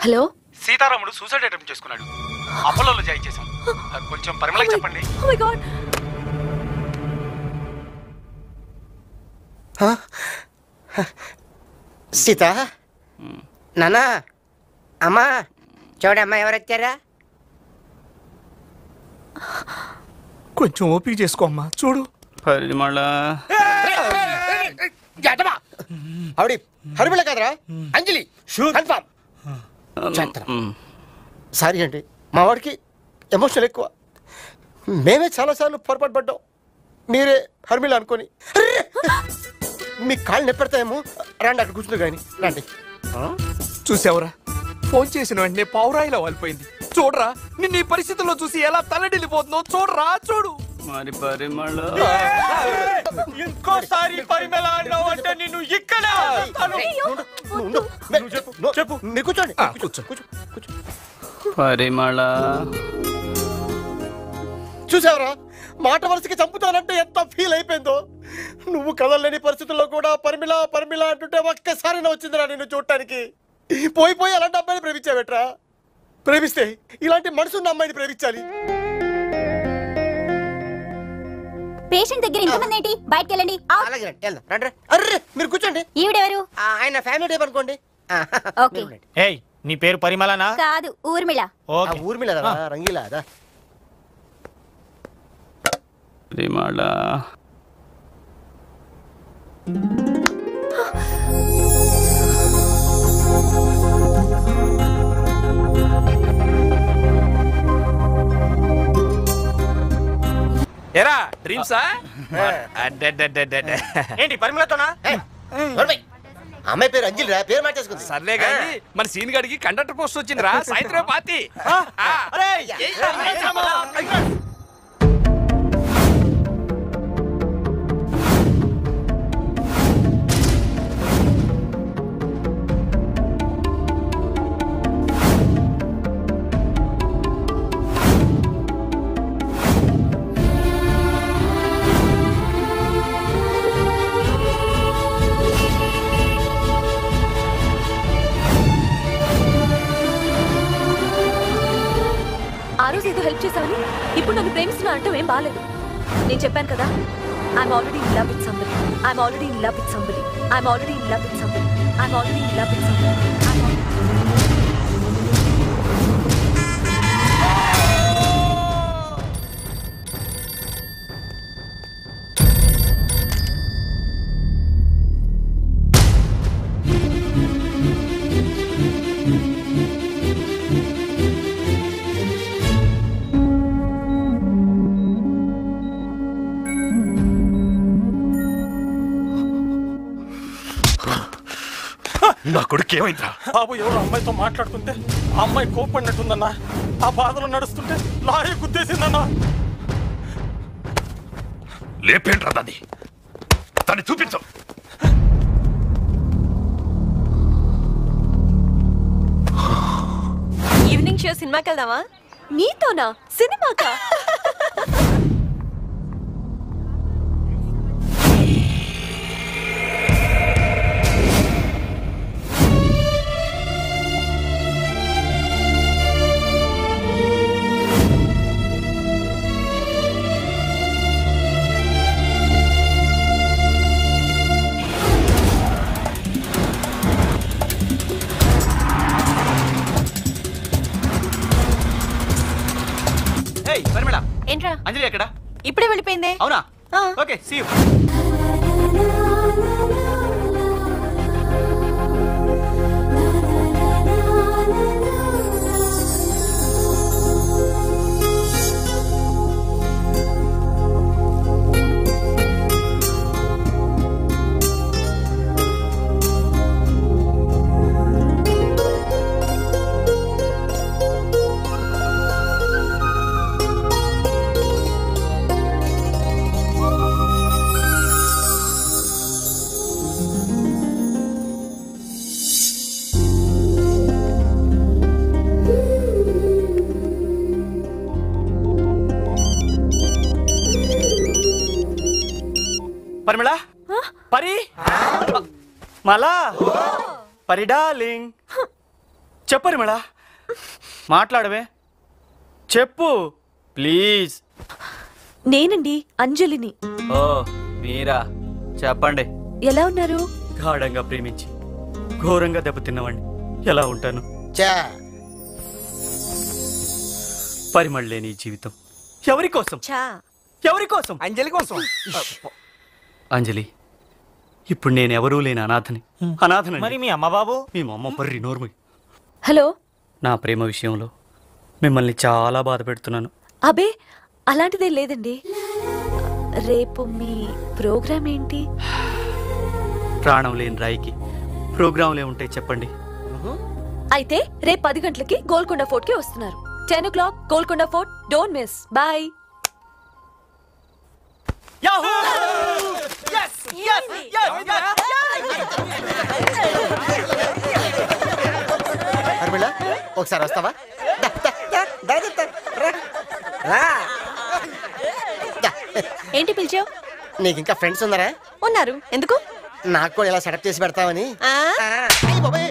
Hello సీతారాముడు suicide attempt చేసుకున్నాడు అపోలోలో join చేశాం కొంచెం పరిమళకి చెప్పండి Oh my God. సీత నానా అమ్మా చూడమ్మా ఎవరు వచ్చారా కొంచెం ఓపిక చేసుకో అమ్మా చూడు పరిమళ జటమా ఆవిడ హరిమిళ కదరా అంజలి కన్ఫామ్ చేస్తారా సారీ అండి మా వాడికి ఎమోషనల్ ఎక్కువ మేమే చాలాసార్లు పొరపాటు పడ్డాం మీరే హర్మిళ అనుకొని అర్రే! మీ కాళ్ళు నెప్పెడతాయేమో రండి అక్కడ కూర్చుంది కానీ రండి చూసావురా ఫోన్ చేసిన వెంటనే పావురాయిలా వాలిపోయింది చూడరా నిన్ను ఈ పరిస్థితుల్లో చూసి ఎలా తల్లడిల్లిపోతుందో చూడరా చూడు మరి పరిమళ ఇంకోసారి పరిమళ అన్నావు అంటే నిన్ను ఇక్కడే వదిలేస్తాను. నువ్వు ఉండు. మే- నువ్వు చెప్పు మీరు కూర్చోండి కూర్చో కూర్చో కూర్చో పరిమళ చూసావరా మాట వరుసకి చంపుతానంటే ఎంత ఫీల్ అయిపోయిందో నువ్వు కదలలేని పరిస్థితుల్లో కూడా పరిమిళ పరిమిళ అంటుంటే ఒక్కసారి వచ్చిందిరా నిన్ను చూడటానికి పోయి పోయి అలాంటి అమ్మాయిని ప్రేమించావేట్రా ప్రేమిస్తే ఇలాంటి మనసున్న అమ్మాయిని ప్రేమించాలి పేషెంట్ దగ్గర ఇంతమంది ఏంటి బయటకు వెళ్ళండి అలాగే రండి వెళ్దాం రండి రండి. అర్రే మీరు కూర్చోండి ఈవిడెవరు ఆ, ఆయన ఫ్యామిలీ టైప్ అనుకోండి ఆ, ఓకే మీరు ఉండండి. ఏయ్ నీ పేరు పరిమళనా కాదు ఊర్మిళ ఆ ఊర్మిళ కదా రంగీలా అదా పరిమళ ఎరా డ్రీమ్సా ఏంటి పరిమళతోనా నోర్మై. అమ్మాయి పేరు అంజలి రా పేరు మార్చేసుకుంది సర్లే గాని మన సీన్ గడికి కండక్టర్ పోస్ట్ వచ్చిందిరా సాయంత్రం పాతి ఆ రోజు ఏదో హెల్ప్ చేశావని ఇప్పుడు నన్ను ప్రేమిస్తున్నా అంటావు ఏం బాగాలేదు నేను చెప్పాను కదా I'm already in love with somebody I'm already in love with somebody I'm already in love with somebody I'm already in love with somebody నా కొడుకు ఏమైందిరా బాబు ఎవరు అమ్మాయితో మాట్లాడుతుంటే ఆ అమ్మాయి కోపడినట్టుందన్నా ఆ బాధలో నడుస్తుంటే లారీ గుద్దేసిందన్నా లేపేంట్రా దాన్ని దాన్ని చూపించు ఈవినింగ్ షో సినిమాకి వెళ్దామా నీతోనా సినిమాకా ఏయ్ పరిమళ ఏంట్రా అంజలి ఎక్కడ ఇప్పుడే వెళ్ళిపోయిందే అవునా ఆ. ఓకే సీ యూ పరిమళ పరి మలా పరి డార్లింగ్ చెప్పరు మేడా మాట్లాడవే చెప్పు ప్లీజ్ నేనండి అంజలిని ఓ మీరా చెప్పండి ఎలా ఉన్నారు గాఢంగా ప్రేమించి ఘోరంగా దెబ్బతిన్నవాడిని ఎలా ఉంటాను చా పరిమళ లేని ఈ జీవితం ఎవరి కోసం చా ఎవరి కోసం అంజలి కోసం అంజలి ఇప్పుడు నేను ఎవరూ లేని అనాథని అనాథని మరి మీ అమ్మ బాబు మీ అమ్మ పర్రి నోర్మి హలో నా ప్రేమ విషయంలో మిమ్మల్ని చాలా బాధ పెడుతున్నాను అబే అలాంటిదే లేదండి రేపు మీ ప్రోగ్రామ్ ఏంటి ప్రాణం లేని రాయికి ప్రోగ్రాంలే ఉంటాయి చెప్పండి అయితే రేపు పది గంటలకి గోల్కొండ ఫోర్ట్ కి వస్తున్నారు ten o'clock Golconda fort don't miss boy హర్మిళ ఒకసారి వస్తావా దా, దా, దా, దా, దా, దా, రా, రా. దా. ఏంటి పిలిచావు నీకు ఇంకా ఫ్రెండ్స్ ఉన్నారా ఉన్నారు ఎందుకు నాకు కూడా ఇలా సెటప్ చేసి పెడతామని ఆ? ఆ, అయ్ బాబోయ్,